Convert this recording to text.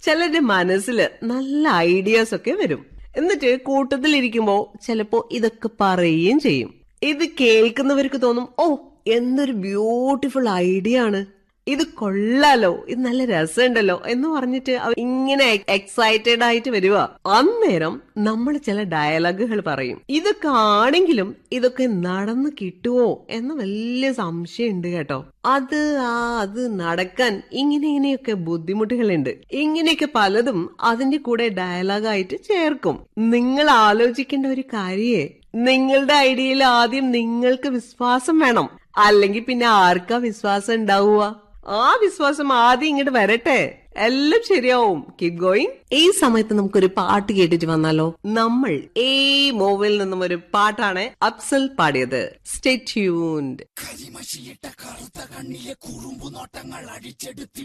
ചിലരുടെ മനസ്സിൽ നല്ല ഐഡിയാസ് ഒക്കെ വരും എന്നിട്ട് കൂട്ടത്തിലിരിക്കുമ്പോ ചിലപ്പോ ഇതൊക്കെ പറയുകയും ചെയ്യും ഇത് കേൾക്കുന്നവർക്ക് തോന്നും ഓ എന്തൊരു ബ്യൂട്ടിഫുൾ ഐഡിയ ആണ് ഇത് കൊള്ളാലോ ഇത് നല്ല രസമുണ്ടല്ലോ എന്ന് പറഞ്ഞിട്ട് അവർ ഇങ്ങനെ എക്സൈറ്റഡ് ആയിട്ട് വരുക അന്നേരം നമ്മൾ ചില ഡയലോഗുകൾ പറയും ഇതൊക്കെ ആണെങ്കിലും ഇതൊക്കെ നടന്നു കിട്ടുവോ എന്ന വലിയ സംശയമുണ്ട് കേട്ടോ അത് ആ അത് നടക്കാൻ ഇങ്ങനെ ഇങ്ങനെയൊക്കെ ബുദ്ധിമുട്ടുകളുണ്ട് ഇങ്ങനെയൊക്കെ പലതും അതിന്റെ കൂടെ ഡയലോഗായിട്ട് ചേർക്കും നിങ്ങൾ ആലോചിക്കേണ്ട ഒരു കാര്യേ നിങ്ങളുടെ ഐഡിയയിൽ ആദ്യം നിങ്ങൾക്ക് വിശ്വാസം വേണം അല്ലെങ്കിൽ പിന്നെ ആർക്കാ വിശ്വാസം ഉണ്ടാവുക ആ വിശ്വാസം ആദ്യം ഇങ്ങോട്ട് വരട്ടെ എല്ലാം ശരിയാവും കീപ് ഗോയിങ് ഈ സമയത്ത് നമുക്കൊരു പാട്ട് കേട്ടിട്ട് വന്നാലോ നമ്മൾ ഈ മൂവിൽ നിന്നും ഒരു പാട്ടാണ് അഫ്സൽ പാടിയത് സ്റ്റേ ട്യൂൺഡ് കരിമഷിയിട്ട കറുത്ത കണ്ണിലെ കുറുമ്പു നോട്ടങ്ങൾ അടിച്ചെടുത്തി